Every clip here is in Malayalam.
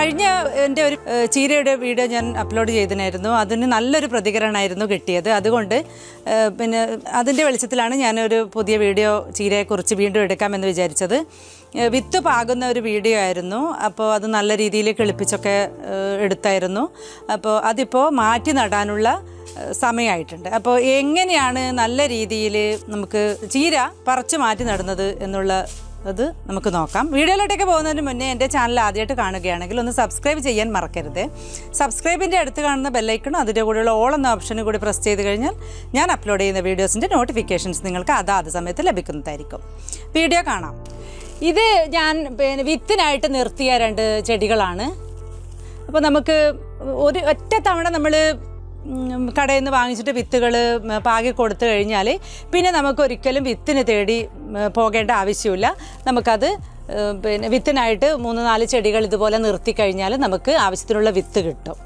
കഴിഞ്ഞ എൻ്റെ ഒരു ഏഹ്, ചീരയുടെ വീഡിയോ ഞാൻ അപ്ലോഡ് ചെയ്തിനായിരുന്നു അതിന് നല്ലൊരു പ്രതികരണമായിരുന്നു കിട്ടിയത് അതുകൊണ്ട് ഏഹ്, പിന്നെ അതിൻ്റെ വെളിച്ചത്തിലാണ് ഞാനൊരു പുതിയ വീഡിയോ ചീരയെക്കുറിച്ച് വീണ്ടും എടുക്കാമെന്ന് വിചാരിച്ചത് ഏഹ്, വിത്ത് പാകുന്ന ഒരു വീഡിയോ ആയിരുന്നു അപ്പോൾ അത് നല്ല രീതിയിൽ കിളിപ്പിച്ചൊക്കെ ഏഹ്, എടുത്തായിരുന്നു അപ്പോൾ അതിപ്പോൾ മാറ്റി നടാനുള്ള ഏഹ്, സമയമായിട്ടുണ്ട് അപ്പോൾ എങ്ങനെയാണ് നല്ല രീതിയിൽ നമുക്ക് ചീര പറിച്ചു മാറ്റി നടുന്നത് എന്നുള്ള അത് നമുക്ക് നോക്കാം വീഡിയോയിലോട്ടൊക്കെ പോകുന്നതിന് മുന്നേ എൻ്റെ ചാനൽ ആദ്യമായിട്ട് കാണുകയാണെങ്കിൽ ഒന്ന് സബ്സ്ക്രൈബ് ചെയ്യാൻ മറക്കരുത് സബ്സ്ക്രൈബിൻ്റെ അടുത്ത് കാണുന്ന ബെല്ലൈക്കണും അതിൻ്റെ കൂടെയുള്ള ഓൾ എന്ന ഓപ്ഷനും കൂടി പ്രസ് ചെയ്ത് കഴിഞ്ഞാൽ ഞാൻ അപ്ലോഡ് ചെയ്യുന്ന വീഡിയോസിൻ്റെ നോട്ടിഫിക്കേഷൻസ് നിങ്ങൾക്ക് അതാത് സമയത്ത് ലഭിക്കുന്നതായിരിക്കും വീഡിയോ കാണാം ഇത് ഞാൻ പിന്നെ വിത്തിനായിട്ട് നിർത്തിയ രണ്ട് ചെടികളാണ് അപ്പോൾ നമുക്ക് ഒരു ഒറ്റ തവണ നമ്മൾ കടയിൽ നിന്ന് വാങ്ങിച്ചിട്ട് വിത്തുകൾ പാകി കൊടുത്തു കഴിഞ്ഞാൽ പിന്നെ നമുക്ക് ഒരിക്കലും വിത്തിന് തേടി ഉം, പോകേണ്ട ആവശ്യമില്ല നമുക്കത് ഏഹ്, പിന്നെ വിത്തിനായിട്ട് മൂന്ന് നാല് ചെടികൾ ഇതുപോലെ നിർത്തി കഴിഞ്ഞാൽ നമുക്ക് ആവശ്യത്തിനുള്ള വിത്ത് കിട്ടും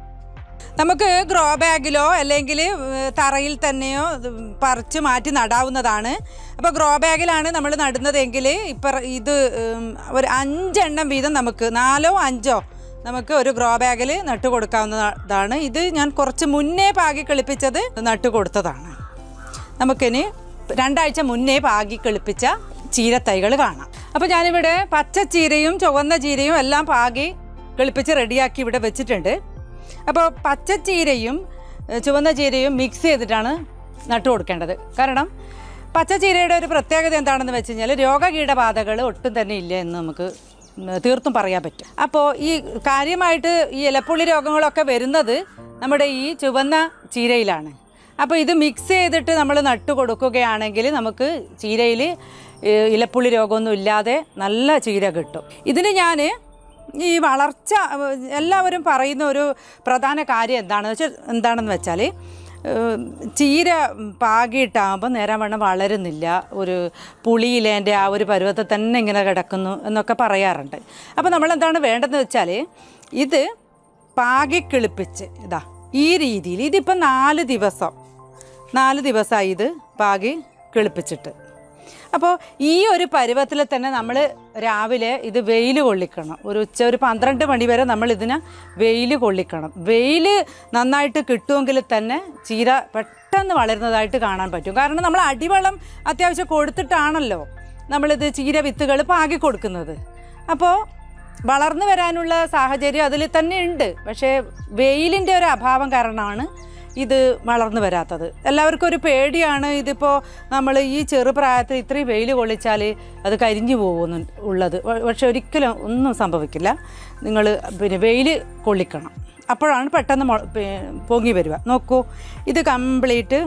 നമുക്ക് ഗ്രോ ബാഗിലോ അല്ലെങ്കിൽ ഏഹ്, തറയിൽ തന്നെയോ ഇത് പറിച്ച് മാറ്റി നടാവുന്നതാണ് അപ്പോൾ ഗ്രോ ബാഗിലാണ് നമ്മൾ നടുന്നതെങ്കിൽ ഇപ്പം ഇത് ഉം, ഒരു അഞ്ചെണ്ണം വീതം നമുക്ക് നാലോ അഞ്ചോ നമുക്ക് ഒരു ഗ്രോ ബാഗിൽ നട്ടു കൊടുക്കാവുന്നതാണ് ഇത് ഞാൻ കുറച്ച് മുന്നേ പാകി കളിപ്പിച്ചത് നട്ടു കൊടുത്തതാണ് നമുക്കിനി രണ്ടാഴ്ച മുന്നേ പാകി കളിപ്പിച്ച ചീരത്തൈകൾ കാണാം അപ്പോൾ ഞാനിവിടെ പച്ച ചീരയും ചുവന്ന ചീരയും എല്ലാം പാകി കളിപ്പിച്ച് റെഡിയാക്കി ഇവിടെ വെച്ചിട്ടുണ്ട് അപ്പോൾ പച്ച ചീരയും ഏഹ്, ചുവന്ന ചീരയും മിക്സ് ചെയ്തിട്ടാണ് നട്ടു കൊടുക്കേണ്ടത് കാരണം പച്ച ചീരയുടെ ഒരു പ്രത്യേകത എന്താണെന്ന് വെച്ച് കഴിഞ്ഞാൽ രോഗകീടബാധകൾ ഒട്ടും തന്നെ ഇല്ല എന്ന് നമുക്ക് ഉം, തീർത്തും പറയാൻ പറ്റും അപ്പോൾ ഈ കാര്യമായിട്ട് ഈ ഇലപ്പുള്ളി രോഗങ്ങളൊക്കെ വരുന്നത് നമ്മുടെ ഈ ചുവന്ന ചീരയിലാണ് അപ്പോൾ ഇത് മിക്സ് ചെയ്തിട്ട് നമ്മൾ നട്ടു കൊടുക്കുകയാണെങ്കിൽ നമുക്ക് ചീരയിൽ ഇലപ്പുള്ളി രോഗമൊന്നും ഇല്ലാതെ നല്ല ചീര കിട്ടും ഇതിന് ഞാൻ ഈ വളർച്ച ഏഹ്, എല്ലാവരും പറയുന്ന ഒരു പ്രധാന കാര്യം എന്താണെന്ന് വെച്ചാൽ എന്താണെന്ന് വെച്ചാൽ ഏഹ്, ചീര പാകിയിട്ടാകുമ്പോൾ നേരം വണ്ണം വളരുന്നില്ല ഒരു പുളിയിലേൻ്റെ ആ ഒരു പരുവത്തിൽ തന്നെ ഇങ്ങനെ കിടക്കുന്നു എന്നൊക്കെ പറയാറുണ്ട് അപ്പോൾ നമ്മൾ എന്താണ് വേണ്ടതെന്ന് വെച്ചാൽ ഇത് പാകി കിളിപ്പിച്ച് ഇതാ ഈ രീതിയിൽ ഇതിപ്പോൾ നാല് ദിവസം നാല് ദിവസമായി ഇത് പാകി കിളിപ്പിച്ചിട്ട് അപ്പോൾ ഈ ഒരു പരുവത്തിൽ തന്നെ നമ്മൾ രാവിലെ ഇത് വെയിൽ കൊള്ളിക്കണം ഒരു ഉച്ച ഒരു പന്ത്രണ്ട് മണി വരെ നമ്മൾ ഇതിനെ വെയിൽ കൊള്ളിക്കണം വെയിൽ നന്നായിട്ട് കിട്ടുമെങ്കിൽ തന്നെ ചീര പെട്ടെന്ന് വളരുന്നതായിട്ട് കാണാൻ പറ്റും കാരണം നമ്മൾ അടിവളം അത്യാവശ്യം കൊടുത്തിട്ടാണല്ലോ നമ്മളിത് ചീര വിത്തുകൾ പാകി കൊടുക്കുന്നത് അപ്പോൾ വളർന്നു വരാനുള്ള സാഹചര്യം അതിൽ തന്നെ ഉണ്ട് പക്ഷേ വെയിലിൻ്റെ ഒരു അഭാവം കാരണമാണ് ഇത് വളർന്നു വരാത്തത് എല്ലാവർക്കും ഒരു പേടിയാണ് ഇതിപ്പോൾ നമ്മൾ ഈ ചെറുപ്രായത്തിൽ ഇത്രയും വെയിൽ കൊള്ളിച്ചാൽ അത് കരിഞ്ഞു പോകുന്നു ഉള്ളത് പ- പക്ഷെ ഒരിക്കലും ഒന്നും സംഭവിക്കില്ല നിങ്ങൾ പിന്നെ വെയിൽ കൊള്ളിക്കണം അപ്പോഴാണ് പെട്ടെന്ന് മൊ- പി- പൊങ്ങി വരിക നോക്കൂ ഇത് കംപ്ലീറ്റ്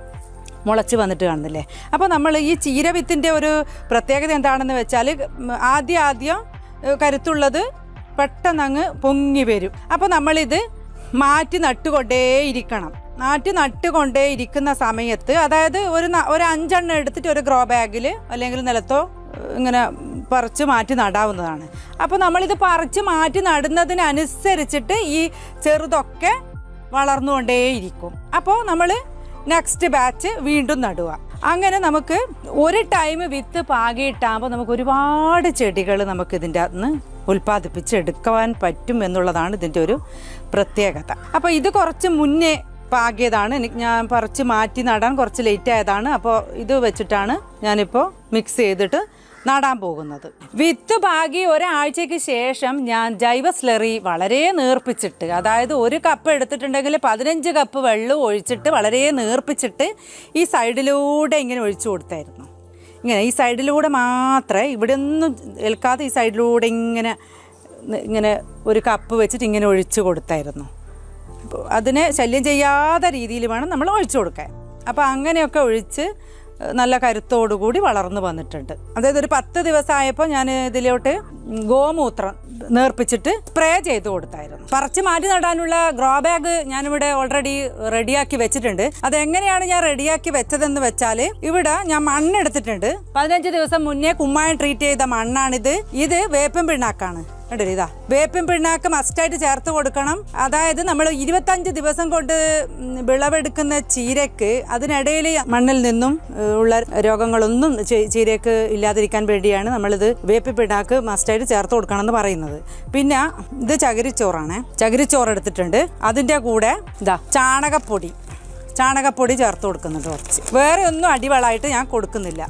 മുളച്ച് വന്നിട്ട് കാണുന്നില്ലേ അപ്പോൾ നമ്മൾ ഈ ചീരവിത്തിൻ്റെ ഒരു പ്രത്യേകത എന്താണെന്ന് വെച്ചാൽ ആദ്യം ആദ്യം ഏഹ്, കരുത്തുള്ളത് പെട്ടെന്ന് അങ്ങ് പൊങ്ങി വരും അപ്പോൾ നമ്മളിത് മാറ്റി നട്ടുകൊണ്ടേയിരിക്കണം മാറ്റി നട്ടുകൊണ്ടേ ഇരിക്കുന്ന സമയത്ത് അതായത് ഒരു ന- ഒരു അഞ്ചെണ്ണം എടുത്തിട്ട് ഒരു ഗ്രോ ബാഗിൽ അല്ലെങ്കിൽ നിലത്തോ ഏഹ്, ഇങ്ങനെ പറിച്ച് മാറ്റി നടാവുന്നതാണ് അപ്പോൾ നമ്മളിത് പറിച്ച് മാറ്റി നടുന്നതിനനുസരിച്ചിട്ട് ഈ ചെറുതൊക്കെ വളർന്നുകൊണ്ടേയിരിക്കും അപ്പോൾ നമ്മൾ നെക്സ്റ്റ് ബാച്ച് വീണ്ടും നടുക അങ്ങനെ നമുക്ക് ഒരു ടൈം വിത്ത് പാകിയിട്ടാകുമ്പോൾ നമുക്ക് ഒരുപാട് ചെടികൾ നമുക്ക് ഇതിൻ്റെ അകത്ത് നിന്ന് ഉൽപ്പാദിപ്പിച്ചെടുക്കുവാൻ പറ്റും എന്നുള്ളതാണ് ഇതിൻ്റെ ഒരു പ്രത്യേകത അപ്പോൾ ഇത് കുറച്ച് മുന്നേ പാകിയതാണ് എനിക്ക് ഞാൻ പറിച്ച് മാറ്റി നടാൻ കുറച്ച് ലേറ്റ് ആയതാണ് അപ്പോൾ ഇത് വെച്ചിട്ടാണ് ഞാനിപ്പോൾ മിക്സ് ചെയ്തിട്ട് നടാൻ പോകുന്നത് വിത്ത് പാകി ഒരാഴ്ചയ്ക്ക് ശേഷം ഞാൻ ജൈവ സ്ലറി വളരെ നേർപ്പിച്ചിട്ട് അതായത് ഒരു കപ്പ് എടുത്തിട്ടുണ്ടെങ്കിൽ പതിനഞ്ച് കപ്പ് വെള്ളം ഒഴിച്ചിട്ട് വളരെ നേർപ്പിച്ചിട്ട് ഈ സൈഡിലൂടെ ഇങ്ങനെ ഒഴിച്ചു കൊടുത്തായിരുന്നു ഇങ്ങനെ ഈ സൈഡിലൂടെ മാത്രമേ ഇവിടെ ഒന്നും ഏൽക്കാതെ ഈ സൈഡിലൂടെ ഇങ്ങനെ ഇങ്ങനെ ഒരു കപ്പ് വെച്ചിട്ട് ഇങ്ങനെ ഒഴിച്ചു കൊടുത്തായിരുന്നു അപ്പോൾ അതിനെ ശല്യം ചെയ്യാത്ത രീതിയിൽ വേണം നമ്മൾ ഒഴിച്ചു കൊടുക്കാൻ അപ്പോൾ അങ്ങനെയൊക്കെ ഒഴിച്ച് ഏഹ്, നല്ല കരുത്തോടു കൂടി വളർന്നു വന്നിട്ടുണ്ട് അതായത് ഒരു പത്ത് ദിവസമായപ്പോൾ ഞാൻ ഇതിലോട്ട് ഗോമൂത്രം നേർപ്പിച്ചിട്ട് സ്പ്രേ ചെയ്ത് കൊടുത്തായിരുന്നു പറിച്ച് മാറ്റി നടാനുള്ള ഗ്രോ ബാഗ് ഞാനിവിടെ ഓൾറെഡി റെഡിയാക്കി വെച്ചിട്ടുണ്ട് അതെങ്ങനെയാണ് ഞാൻ റെഡിയാക്കി വെച്ചതെന്ന് വെച്ചാൽ ഇവിടെ ഞാൻ മണ്ണെടുത്തിട്ടുണ്ട് പതിനഞ്ച് ദിവസം മുന്നേ കുമ്മായം ട്രീറ്റ് ചെയ്ത മണ്ണാണിത് ഇത് വേപ്പൻ പിണ്ണാക്കാണ് കണ്ടില്ലേ ഇതാ വേപ്പിൻ പിണ്ണാക്ക് മസ്റ്റായിട്ട് ചേർത്ത് കൊടുക്കണം അതായത് നമ്മൾ ഇരുപത്തഞ്ച് ദിവസം കൊണ്ട് ഉം, വിളവെടുക്കുന്ന ചീരക്ക് അതിനിടയിൽ മണ്ണിൽ നിന്നും ഏഹ്, ഉള്ള രോഗങ്ങളൊന്നും ചീ- ചീരക്ക് ഇല്ലാതിരിക്കാൻ വേണ്ടിയാണ് നമ്മളിത് വേപ്പിൻ പിണ്ണാക്ക് മസ്റ്റായിട്ട് ചേർത്ത് കൊടുക്കണം എന്ന് പറയുന്നത് പിന്നെ ഇത് ചകിരിച്ചോറാണ് ചകിരിച്ചോറ് എടുത്തിട്ടുണ്ട് അതിൻ്റെ കൂടെ ഇതാ ചാണകപ്പൊടി ചാണകപ്പൊടി ചേർത്ത് കൊടുക്കുന്നുണ്ട് കുറച്ച് വേറെ ഒന്നും അടിവളമായിട്ട് ഞാൻ കൊടുക്കുന്നില്ല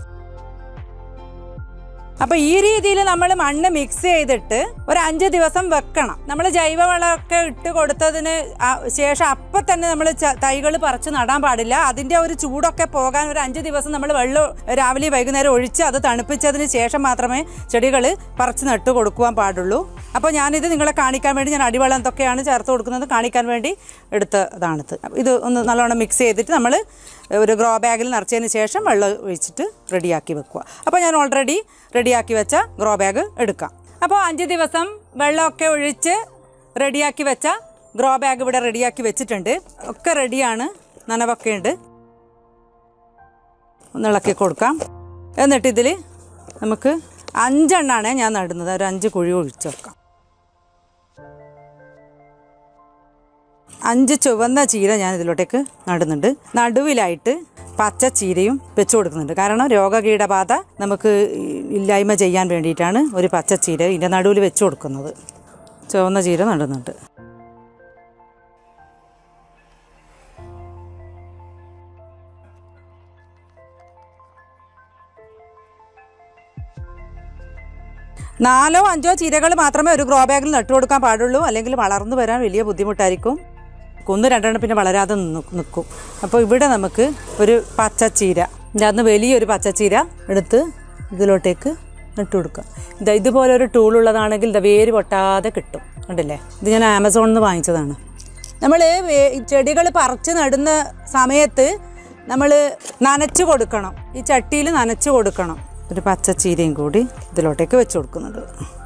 അപ്പൊ ഈ രീതിയിൽ നമ്മൾ മണ്ണ് മിക്സ് ചെയ്തിട്ട് ഒരു അഞ്ച് ദിവസം വെക്കണം നമ്മൾ ജൈവവളമൊക്കെ ഇട്ട് കൊടുത്തതിന് ആ- ശേഷം അപ്പൊ തന്നെ നമ്മൾ തൈകൾ പറിച്ച് നടാൻ പാടില്ല അതിന്റെ ഒരു ചൂടൊക്കെ പോകാൻ ഒരു അഞ്ച് ദിവസം നമ്മൾ വെള്ളം രാവിലെ വൈകുന്നേരം ഒഴിച്ച് അത് തണുപ്പിച്ചതിന് ശേഷം മാത്രമേ ചെടികൾ പറിച്ച് നട്ട് കൊടുക്കുവാൻ പാടുള്ളൂ അപ്പോൾ ഞാനിത് നിങ്ങളെ കാണിക്കാൻ വേണ്ടി ഞാൻ അടിവളം എന്തൊക്കെയാണ് ചേർത്ത് കൊടുക്കുന്നത് കാണിക്കാൻ വേണ്ടി എടുത്തതാണിത് ഇത് ഒന്ന് നല്ലോണം മിക്സ് ചെയ്തിട്ട് നമ്മൾ ഒരു ഗ്രോ ബാഗിൽ നിറച്ചതിന് ശേഷം വെള്ളം ഒഴിച്ചിട്ട് റെഡിയാക്കി വെക്കുക അപ്പോൾ ഞാൻ ഓൾറെഡി റെഡിയാക്കി വെച്ച ഗ്രോ ബാഗ് എടുക്കാം അപ്പോൾ അഞ്ച് ദിവസം വെള്ളമൊക്കെ ഒഴിച്ച് റെഡിയാക്കി വെച്ച ഗ്രോ ബാഗ് ഇവിടെ റെഡിയാക്കി വെച്ചിട്ടുണ്ട് ഒക്കെ റെഡിയാണ് നനവൊക്കെ ഉണ്ട് ഒന്ന് ഇളക്കി കൊടുക്കാം എന്നിട്ട് ഇതിൽ നമുക്ക് അഞ്ചെണ്ണാണ് ഞാൻ നടുന്നത് ഒരു അഞ്ച് കുഴി ഒഴിച്ച് വെക്കാം അഞ്ച് ചുവന്ന ചീര ഞാൻ ഇതിലോട്ടേക്ക് നടുന്നുണ്ട് നടുവിലായിട്ട് പച്ച ചീരയും വെച്ചു കൊടുക്കുന്നുണ്ട് കാരണം രോഗകീടബാധ നമുക്ക് ഇല്ലായ്മ ചെയ്യാൻ വേണ്ടിയിട്ടാണ് ഒരു പച്ച ചീര ഇതിൻ്റെ നടുവിൽ വെച്ചു കൊടുക്കുന്നത് ചുവന്ന ചീര നടുന്നുണ്ട് നാലോ അഞ്ചോ ചീരകൾ മാത്രമേ ഒരു ഗ്രോ ബാഗിൽ നട്ടു കൊടുക്കാൻ പാടുള്ളൂ അല്ലെങ്കിൽ വളർന്നു വരാൻ വലിയ ബുദ്ധിമുട്ടായിരിക്കും ഒന്ന് രണ്ടെണ്ണം പിന്നെ വളരാതെ നിൽക്കും അപ്പോൾ ഇവിടെ നമുക്ക് ഒരു പച്ചച്ചീര ഇതിനകത്ത് വലിയൊരു പച്ചച്ചീര എടുത്ത് ഇതിലോട്ടേക്ക് നട്ടു കൊടുക്കാം ഇതാ ഇതുപോലെ ഒരു ടൂൾ ഉള്ളതാണെങ്കിൽ ഇതാ വേര് പൊട്ടാതെ കിട്ടും കണ്ടില്ലേ ഇത് ഞാൻ ആമസോണിൽ നിന്ന് വാങ്ങിച്ചതാണ് നമ്മൾ ചെടികൾ പറിച്ച് നടുന്ന സമയത്ത് നമ്മൾ നനച്ചു കൊടുക്കണം ഈ ചട്ടിയിൽ നനച്ചു കൊടുക്കണം ഒരു പച്ചച്ചീരയും കൂടി ഇതിലോട്ടേക്ക് വെച്ച് കൊടുക്കുന്നുണ്ട്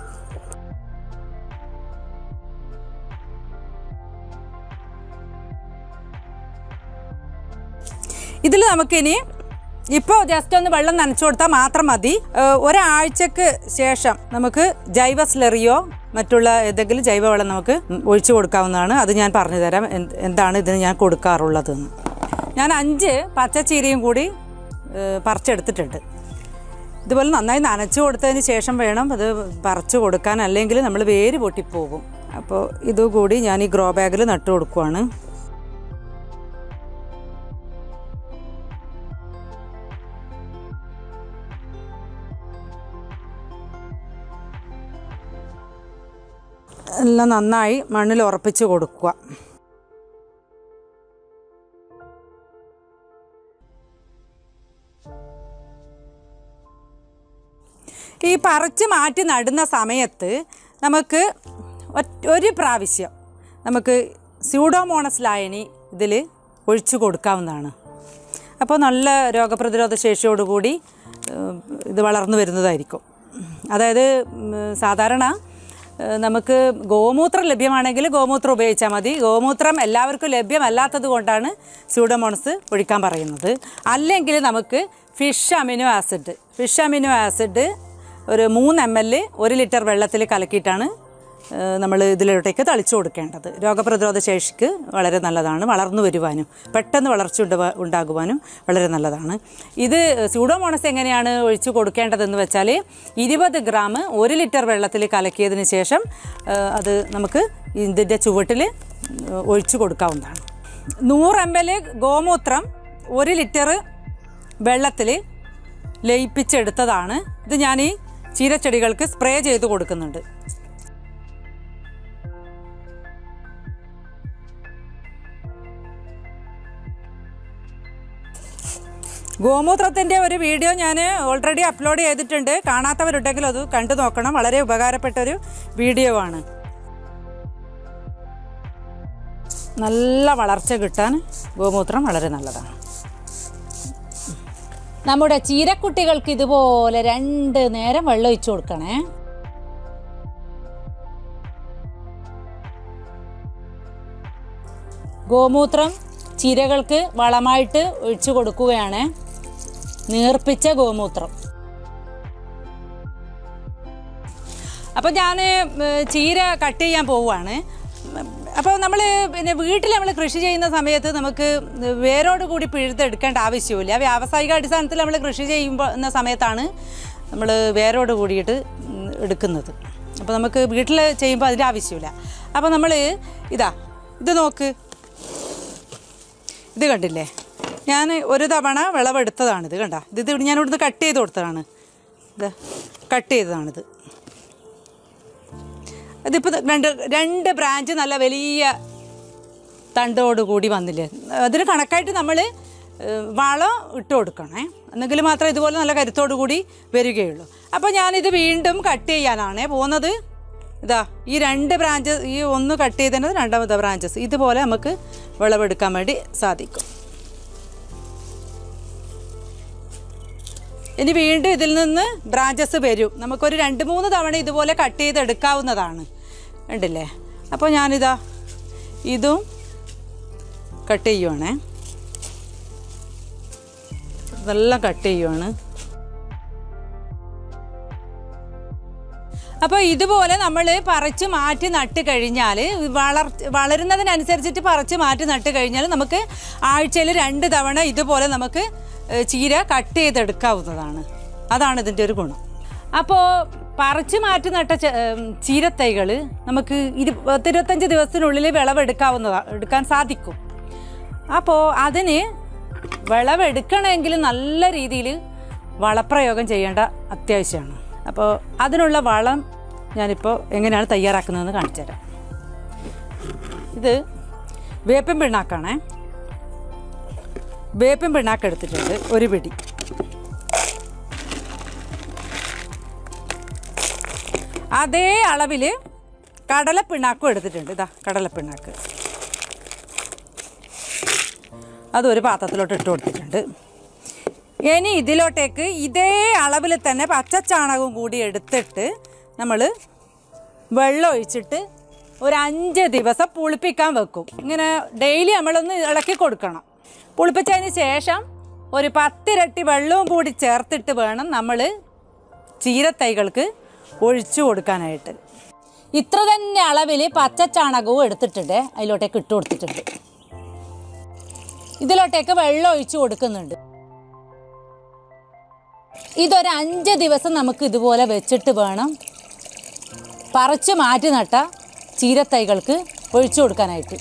ഇതിൽ നമുക്കിനി ഇപ്പോൾ ജസ്റ്റ് ഒന്ന് വെള്ളം നനച്ചു കൊടുത്താൽ മാത്രം മതി ഏഹ് ഒരാഴ്ചക്ക് ശേഷം നമുക്ക് ജൈവ സ്ലറിയോ മറ്റുള്ള ഏതെങ്കിലും ജൈവവളം നമുക്ക് ഒഴിച്ചു കൊടുക്കാവുന്നതാണ് അത് ഞാൻ പറഞ്ഞു തരാം എന്ത് എന്താണ് ഇതിന് ഞാൻ കൊടുക്കാറുള്ളതെന്ന് ഞാൻ അഞ്ച് പച്ചച്ചീരയും കൂടി ഏഹ് പറിച്ചെടുത്തിട്ടുണ്ട് ഇതുപോലെ നന്നായി നനച്ചു കൊടുത്തതിന് ശേഷം വേണം അത് പറിച്ചു കൊടുക്കാൻ അല്ലെങ്കിൽ നമ്മൾ വേര് പൊട്ടിപ്പോകും അപ്പോൾ ഇതുകൂടി ഞാൻ ഈ ഗ്രോ ബാഗിൽ നട്ടു കൊടുക്കുവാണ് എല്ലാം നന്നായി മണ്ണിൽ ഉറപ്പിച്ച് കൊടുക്കുക ഈ പറിച്ച് മാറ്റി നടുന്ന സമയത്ത് നമുക്ക് ഒറ്റ- ഒരു പ്രാവശ്യം നമുക്ക് സ്യൂഡോമോണസ് ലായനി ഇതിൽ ഒഴിച്ചു കൊടുക്കാവുന്നതാണ് അപ്പോൾ നല്ല രോഗപ്രതിരോധ ശേഷിയോടുകൂടി ഏഹ്, ഇത് വളർന്നു വരുന്നതായിരിക്കും അതായത് ഉം, സാധാരണ ഏഹ്, നമുക്ക് ഗോമൂത്രം ലഭ്യമാണെങ്കിൽ ഗോമൂത്രം ഉപയോഗിച്ചാൽ മതി ഗോമൂത്രം എല്ലാവർക്കും ലഭ്യമല്ലാത്തത് കൊണ്ടാണ് സ്യൂഡോമോണസ് ഒഴിക്കാൻ പറയുന്നത് അല്ലെങ്കിൽ നമുക്ക് fish amino acid fish amino acid ഒരു മൂന്ന് എം എൽ ഒരു ലിറ്റർ വെള്ളത്തിൽ കലക്കിയിട്ടാണ് നമ്മൾ ഇതിലോട്ടേക്ക് തളിച്ചു കൊടുക്കേണ്ടത് രോഗപ്രതിരോധ ശേഷിക്ക് വളരെ നല്ലതാണ് വളർന്നു വരുവാനും പെട്ടെന്ന് വളർച്ച ഉണ്ടാ- ഉണ്ടാകുവാനും വളരെ നല്ലതാണ് ഇത് സ്യൂഡോമോണസ് എങ്ങനെയാണ് ഒഴിച്ചു കൊടുക്കേണ്ടതെന്ന് വെച്ചാൽ ഇരുപത് ഗ്രാം ഒരു ലിറ്റർ വെള്ളത്തിൽ കലക്കിയതിന് ശേഷം ആ, അത് നമുക്ക് ഇതിൻ്റെ ചുവട്ടിൽ ഒഴിച്ചു കൊടുക്കാവുന്നതാണ് നൂറ് എം എൽ ഗോമൂത്രം ഒരു ലിറ്റർ വെള്ളത്തിൽ ലയിപ്പിച്ചെടുത്തതാണ് ഇത് ഞാൻ ഈ ചീരച്ചെടികൾക്ക് സ്പ്രേ ചെയ്ത് കൊടുക്കുന്നുണ്ട് ഗോമൂത്രത്തിൻ്റെ ഒരു വീഡിയോ ഞാൻ ഓൾറെഡി അപ്ലോഡ് ചെയ്തിട്ടുണ്ട് കാണാത്തവരുണ്ടെങ്കിൽ അത് കണ്ടു നോക്കണം വളരെ ഉപകാരപ്പെട്ട ഒരു വീഡിയോ ആണ് നല്ല വളർച്ച കിട്ടാൻ ഗോമൂത്രം വളരെ നല്ലതാണ് നമ്മുടെ ചീരക്കുട്ടികൾക്ക് ഇതുപോലെ രണ്ട് നേരം വെള്ളം ഒഴിച്ചു കൊടുക്കണേ ഗോമൂത്രം ചീരകൾക്ക് വളമായിട്ട് ഒഴിച്ചു കൊടുക്കുകയാണ് നീർപ്പിച്ച ഗോമൂത്രം അപ്പോൾ ഞാൻ ചീര കട്ട് ചെയ്യാൻ പോവുകയാണ് അപ്പോൾ നമ്മൾ പിന്നെ വീട്ടിൽ നമ്മൾ കൃഷി ചെയ്യുന്ന സമയത്ത് നമുക്ക് വേരോട് കൂടി പിഴുതെടുക്കേണ്ട ആവശ്യമില്ല വ്യാവസായിക അടിസ്ഥാനത്തിൽ നമ്മൾ കൃഷി ചെയ്യുമ്പോൾ എന്ന സമയത്താണ് നമ്മൾ വേരോട് കൂടിയിട്ട് ഉം, എടുക്കുന്നത് അപ്പോൾ നമുക്ക് വീട്ടിൽ ചെയ്യുമ്പോൾ അതിൻ്റെ ആവശ്യമില്ല അപ്പോൾ നമ്മൾ ഇതാ ഇത് നോക്ക് ഇത് കണ്ടില്ലേ ഞാൻ ഒരു തവണ വിളവെടുത്തതാണിത് കണ്ട ഇത് ഇത് ഞാൻ ഇവിടുന്ന് കട്ട് ചെയ്ത് കൊടുത്തതാണ് ഇത് കട്ട് ചെയ്തതാണിത് ഇതിപ്പോൾ രണ്ട് രണ്ട് ബ്രാഞ്ച് നല്ല വലിയ തണ്ടോട് കൂടി വന്നില്ലേ അതിന് കണക്കായിട്ട് നമ്മൾ വളം ഇട്ട് കൊടുക്കണേ എന്നെങ്കിൽ മാത്രമേ ഇതുപോലെ നല്ല കരുത്തോടു കൂടി വരികയുള്ളൂ അപ്പോൾ ഞാനിത് വീണ്ടും കട്ട് ചെയ്യാനാണേ പോകുന്നത് ഇതാ ഈ രണ്ട് ബ്രാഞ്ച് ഈ ഒന്ന് കട്ട് ചെയ്തതിൻ്റെ രണ്ടാമത്തെ ബ്രാഞ്ചസ് ഇതുപോലെ നമുക്ക് വിളവെടുക്കാൻ വേണ്ടി സാധിക്കും ഇനി വീണ്ടും ഇതിൽ നിന്ന് ബ്രാഞ്ചസ് വരും നമുക്കൊരു രണ്ട് മൂന്ന് തവണ ഇതുപോലെ കട്ട് ചെയ്തെടുക്കാവുന്നതാണ് ഉണ്ടല്ലേ അപ്പോൾ ഞാനിതാ ഇതും കട്ട് ചെയ്യുവാണേ ഇതെല്ലാം കട്ട് ചെയ്യുവാണ് അപ്പോൾ ഇതുപോലെ നമ്മൾ പറിച്ച് മാറ്റി നട്ട് കഴിഞ്ഞാൽ വളർ വളരുന്നതിനനുസരിച്ചിട്ട് പറിച്ച് മാറ്റി നട്ട് കഴിഞ്ഞാൽ നമുക്ക് ആഴ്ചയിൽ രണ്ട് തവണ ഇതുപോലെ നമുക്ക് ഏഹ്, ചീര കട്ട് ചെയ്തെടുക്കാവുന്നതാണ് അതാണ് ഇതിൻ്റെ ഒരു ഗുണം അപ്പോൾ പറിച്ച് മാറ്റി നട്ട ച- ഏം, ചീരത്തൈകൾ നമുക്ക് ഇരു പത്തിരുപത്തഞ്ച് ദിവസത്തിനുള്ളിൽ വിളവെടുക്കാവുന്നതാണ് എടുക്കാൻ സാധിക്കും അപ്പോൾ അതിന് വിളവെടുക്കണമെങ്കിൽ നല്ല രീതിയിൽ വളപ്രയോഗം ചെയ്യേണ്ട അത്യാവശ്യമാണ് അപ്പോൾ അതിനുള്ള വളം ഞാനിപ്പോൾ എങ്ങനെയാണ് തയ്യാറാക്കുന്നതെന്ന് കാണിച്ചു തരാം ഇത് വേപ്പിൻ പിണ്ണാക്കാണേ വേപ്പിൻ പിണ്ണാക്ക് എടുത്തിട്ടുണ്ട് ഒരു പിടി അതേ അളവിൽ കടലപ്പിണ്ണാക്കും എടുത്തിട്ടുണ്ട് ഇതാ കടലപ്പിണ്ണാക്ക് അതൊരു പാത്രത്തിലോട്ട് ഇട്ട് കൊടുത്തിട്ടുണ്ട് ഇനി ഇതിലോട്ടേക്ക് ഇതേ അളവിൽ തന്നെ പച്ചച്ചാണകവും കൂടി എടുത്തിട്ട് നമ്മൾ വെള്ളം ഒഴിച്ചിട്ട് ഒരു അഞ്ച് ദിവസം പുളിപ്പിക്കാൻ വെക്കും ഇങ്ങനെ ഡെയിലി നമ്മളൊന്ന് ഇളക്കി കൊടുക്കണം പുളിപ്പിച്ചതിന് ശേഷം ഒരു പത്തിരട്ടി വെള്ളവും കൂടി ചേർത്തിട്ട് വേണം നമ്മൾ ചീരത്തൈകൾക്ക് ഒഴിച്ചു കൊടുക്കാനായിട്ട് ഇത്ര തന്നെ അളവിൽ പച്ചച്ചാണകവും എടുത്തിട്ടുണ്ട് അതിലോട്ടേക്ക് ഇട്ട് കൊടുത്തിട്ടുണ്ട് ഇതിലോട്ടേക്ക് വെള്ളം ഒഴിച്ചു കൊടുക്കുന്നുണ്ട് ഇതൊരു അഞ്ച് ദിവസം നമുക്ക് ഇതുപോലെ വെച്ചിട്ട് വേണം പറിച്ച് മാറ്റി നട്ട ചീരത്തൈകൾക്ക് ഒഴിച്ചു കൊടുക്കാനായിട്ട്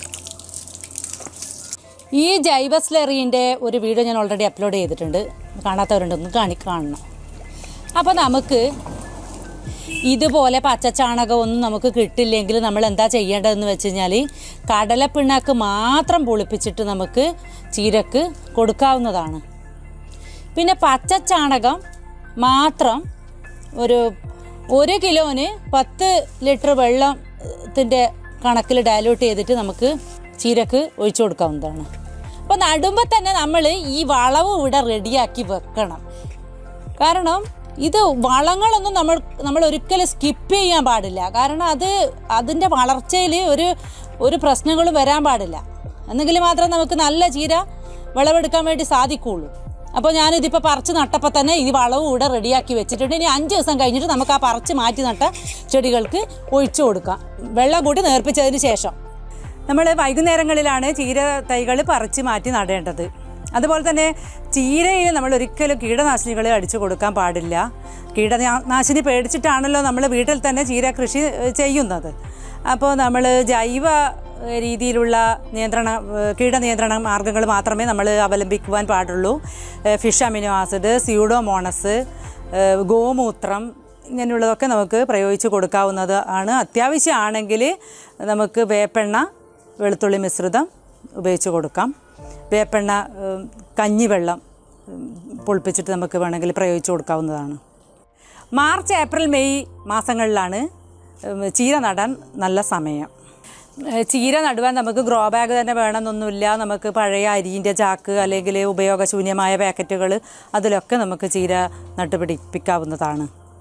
ഈ ജൈവ സ്ലറീൻ്റെ ഒരു വീഡിയോ ഞാൻ ഓൾറെഡി അപ്ലോഡ് ചെയ്തിട്ടുണ്ട് കാണാത്തവരുണ്ടൊന്ന് കാണി കാണണം അപ്പോൾ നമുക്ക് ഇതുപോലെ പച്ചച്ചാണകം ഒന്നും നമുക്ക് കിട്ടില്ലെങ്കിൽ നമ്മൾ എന്താ ചെയ്യേണ്ടതെന്ന് വെച്ച് കഴിഞ്ഞാൽ കടലപ്പിണ്ണാക്ക് മാത്രം പൊളിപ്പിച്ചിട്ട് നമുക്ക് ചീരക്ക് കൊടുക്കാവുന്നതാണ് പിന്നെ പച്ചച്ചാണകം മാത്രം ഒരു ഒരു കിലോന് പത്ത് ലിറ്റർ വെള്ളത്തിൻ്റെ കണക്കിൽ ഡയലൂട്ട് ചെയ്തിട്ട് നമുക്ക് ചീരക്ക് ഒഴിച്ചു കൊടുക്കാവുന്നതാണ് അപ്പോൾ നടുമ്പോൾ തന്നെ നമ്മൾ ഈ വളവ് ഇവിടെ റെഡിയാക്കി വെക്കണം കാരണം ഇത് വളങ്ങളൊന്നും നമ്മൾ നമ്മൾ ഒരിക്കലും സ്കിപ്പ് ചെയ്യാൻ പാടില്ല കാരണം അത് അതിൻ്റെ വളർച്ചയിൽ ഒരു ഒരു പ്രശ്നങ്ങളും വരാൻ പാടില്ല എന്നെങ്കിൽ മാത്രം നമുക്ക് നല്ല ചീര വിളവെടുക്കാൻ വേണ്ടി സാധിക്കുകയുള്ളൂ അപ്പോൾ ഞാനിതിപ്പോൾ പറിച്ച് നട്ടപ്പോൾ തന്നെ ഈ വളവും ഇവിടെ റെഡിയാക്കി വെച്ചിട്ടുണ്ട് ഇനി അഞ്ച് ദിവസം കഴിഞ്ഞിട്ട് നമുക്ക് ആ പറിച്ച് മാറ്റി നട്ട ചെടികൾക്ക് ഒഴിച്ചു കൊടുക്കാം വെള്ളം കൂടി നേർപ്പിച്ചതിന് ശേഷം നമ്മൾ വൈകുന്നേരങ്ങളിലാണ് ചീര തൈകൾ പറിച്ച് മാറ്റി നടേണ്ടത് അതുപോലെ തന്നെ ചീരയിൽ നമ്മൾ ഒരിക്കലും കീടനാശിനികൾ അടിച്ചു കൊടുക്കാൻ പാടില്ല കീടനാശിനി പേടിച്ചിട്ടാണല്ലോ നമ്മൾ വീട്ടിൽ തന്നെ ചീര കൃഷി ഏഹ്, ചെയ്യുന്നത് അപ്പോൾ നമ്മൾ ജൈവ ഏഹ്, രീതിയിലുള്ള നിയന്ത്രണ ഏഹ്, കീടനിയന്ത്രണ മാർഗ്ഗങ്ങൾ മാത്രമേ നമ്മൾ അവലംബിക്കുവാൻ പാടുള്ളൂ ഏഹ്, ഫിഷ് അമിനോ ആസിഡ് സ്യൂഡോമോണസ് ഏഹ്, ഗോമൂത്രം ഇങ്ങനെയുള്ളതൊക്കെ നമുക്ക് പ്രയോഗിച്ച് കൊടുക്കാവുന്നത് ആണ് അത്യാവശ്യമാണെങ്കിൽ നമുക്ക് വേപ്പെണ്ണ വെളുത്തുള്ളി മിശ്രിതം ഉപയോഗിച്ച് കൊടുക്കാം വേപ്പെണ്ണ ഏഹ്, കഞ്ഞിവെള്ളം ഉം, പൊളിപ്പിച്ചിട്ട് നമുക്ക് വേണമെങ്കിൽ പ്രയോഗിച്ച് കൊടുക്കാവുന്നതാണ് മാർച്ച് ഏപ്രിൽ മെയ് മാസങ്ങളിലാണ് ഉം, ചീര നടാൻ നല്ല സമയം ഏഹ്, ചീര നടുവാൻ നമുക്ക് ഗ്രോ ബാഗ് തന്നെ വേണമെന്നൊന്നുമില്ല നമുക്ക് പഴയ അരിൻ്റെ ചാക്ക് അല്ലെങ്കിൽ ഉപയോഗശൂന്യമായ പാക്കറ്റുകൾ അതിലൊക്കെ നമുക്ക് ചീര നട്ടുപിടിപ്പിക്കാവുന്നതാണ്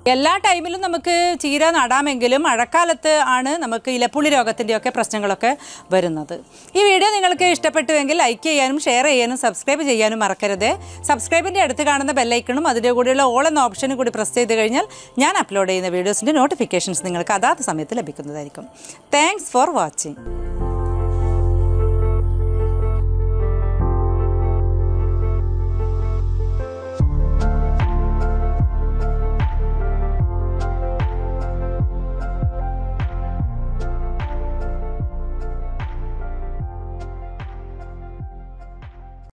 എല്ലാ ടൈമിലും നമുക്ക് ചീര നടാമെങ്കിലും മഴക്കാലത്ത് ആണ് നമുക്ക് ഇലപ്പുള്ളി രോഗത്തിൻ്റെയൊക്കെ പ്രശ്നങ്ങളൊക്കെ വരുന്നത് ഈ വീഡിയോ നിങ്ങൾക്ക് ഇഷ്ടപ്പെട്ടുവെങ്കിൽ ലൈക്ക് ചെയ്യാനും ഷെയർ ചെയ്യാനും സബ്സ്ക്രൈബ് ചെയ്യാനും മറക്കരുത് സബ്സ്ക്രൈബിൻ്റെ അടുത്ത് കാണുന്ന ബെല്ലൈക്കണും അതിൻ്റെ കൂടെയുള്ള ഓൾ എന്ന ഓപ്ഷനും കൂടി പ്രസ് ചെയ്ത് കഴിഞ്ഞാൽ ഞാൻ അപ്ലോഡ് ചെയ്യുന്ന വീഡിയോസിൻ്റെ നോട്ടിഫിക്കേഷൻസ് നിങ്ങൾക്ക് അതാത് സമയത്ത് ലഭിക്കുന്നതായിരിക്കും താങ്ക്സ് ഫോർ വാച്ചിങ്